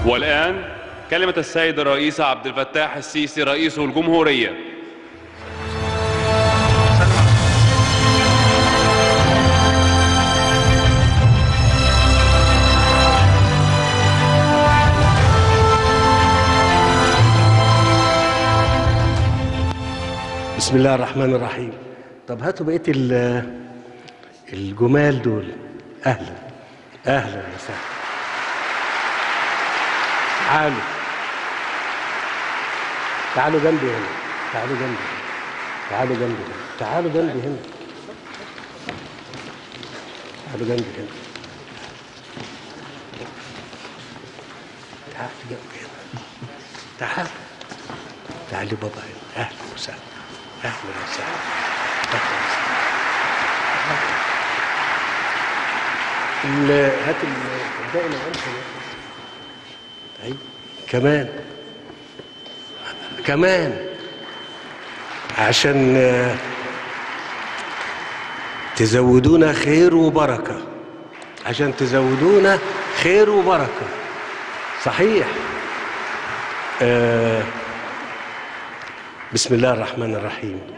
والآن كلمة السيد الرئيس عبد الفتاح السيسي رئيس الجمهورية بسم الله الرحمن الرحيم طب هاتوا بقيه ال- الجمال دول اهلا اهلا وسهلا تعالوا تعالوا جنبي هنا تعالوا جنبي هنا. تعالوا جنبي هنا تعالوا جنبي هنا تعالوا جنبي هنا تعالوا جنبي هنا تعال تعالي بابا هنا اهلا وسهلا اهلا وسهلا اهلا وسهلا ال- هات ال- الباقي من انت اي كمان كمان عشان آه، تزودونا خير وبركه عشان تزودونا خير وبركه صحيح آه بسم الله الرحمن الرحيم